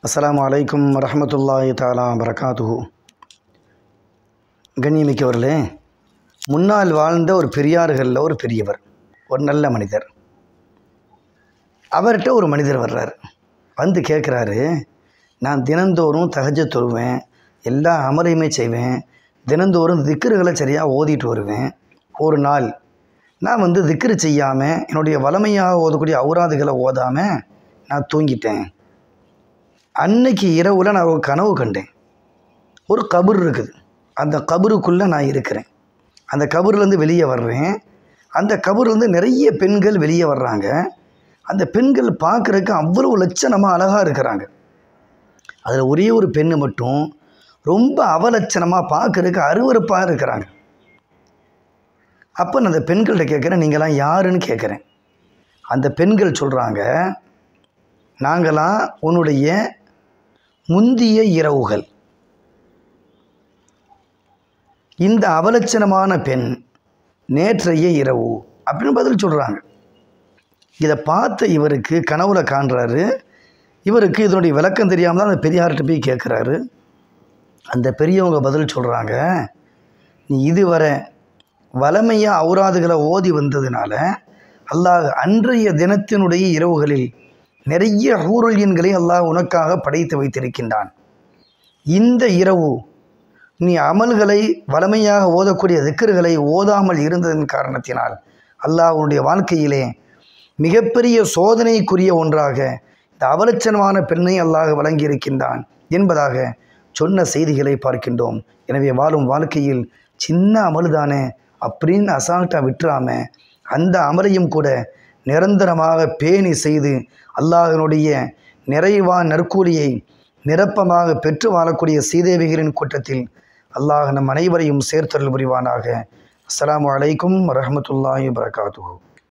அஸ்ஸலாமு அலைக்கும் வரஹ்மத்துல்லாஹி தாலா வரகாத்துஹு கண்ணியமிக்கவர்களே முன்னால் வாழ்ந்த ஒரு பெரியார்களில் ஒரு பெரியவர் ஒரு நல்ல மனிதர் அவர்கிட்ட ஒரு மனிதர் வர்றார் வந்து கேட்குறாரு நான் தினந்தோறும் தகஜ தொழுவேன் எல்லா அமலையுமே செய்வேன் தினந்தோறும் திக்ருகளை சரியாக ஓதிட்டு வருவேன் ஒரு நாள் நான் வந்து திக்ரு செய்யாமல் என்னுடைய வளமையாக ஓதக்கூடிய ஔராதுகளை ஓதாமல் நான் தூங்கிட்டேன் அன்னைக்கு இரவில் நான் ஒரு கனவு கண்டேன் ஒரு கபர் இருக்குது அந்த கபருக்குள்ளே நான் இருக்கிறேன் அந்த கபர்லேருந்து வெளியே வர்றேன் அந்த கபர்லேருந்து நிறைய பெண்கள் வெளியே வர்றாங்க அந்த பெண்கள் பார்க்குறதுக்கு அவ்வளவு லட்சணமாக அழகாக இருக்கிறாங்க அதில் ஒரே ஒரு பெண்ணு மட்டும் ரொம்ப அவலட்சணமாக பார்க்குறதுக்கு அருவருப்பாக இருக்கிறாங்க அப்போ நான் அந்த பெண்கள்கிட்ட கேட்குறேன் நீங்களாம் யாருன்னு கேட்குறேன் அந்த பெண்கள் சொல்கிறாங்க நாங்களாம் உன்னுடைய முந்திய இரவுகள் இந்த அவலட்சணமான பெண் நேற்றைய இரவு அப்படின்னு பதில் சொல்கிறாங்க இதை பார்த்த இவருக்கு கனவுல காண்றாரு இவருக்கு இதனுடைய விளக்கம் தெரியாமல் தான் அந்த பெரியார்கிட்ட போய் கேட்குறாரு அந்த பெரியவங்க பதில் சொல்கிறாங்க நீ இதுவரை வளமையாக ஔராதுகளை ஓதி வந்ததுனால அல்லாஹ் அன்றைய தினத்தினுடைய இரவுகளில் நிறைய ஹூரல்யன்களை அல்லாஹ் உனக்காக படைத்து வைத்திருக்கின்றான் இந்த இரவு நீ அமல்களை வளமையாக ஓதக்கூடிய திக்கர்களை ஓதாமல் இருந்ததன் காரணத்தினால் அல்லாஹ் உன்னுடைய வாழ்க்கையிலே மிகப்பெரிய சோதனைக்குரிய ஒன்றாக இந்த அவலட்சணமான பெண்ணை அல்லாஹ் வழங்கியிருக்கின்றான் என்பதாக சொன்ன செய்திகளை பார்க்கின்றோம் எனவே வாழும் வாழ்க்கையில் சின்ன அமலுதானே அப்படின்னு அசால்ட்டாக விட்டுறாம அந்த அமலையும் கூட நிரந்தரமாக பேணி செய்து அல்லாஹினுடைய நிறைவான நற்கூலியை நிரப்பமாக பெற்று வாழக்கூடிய சீதேவிகளின் கூட்டத்தில் அல்லாஹ் நம் அனைவரையும் சேர்த்தருள் புரிவானாக அஸ்ஸலாமு அலைக்கும் வரஹ்மத்துல்லாஹி வரகாத்துஹு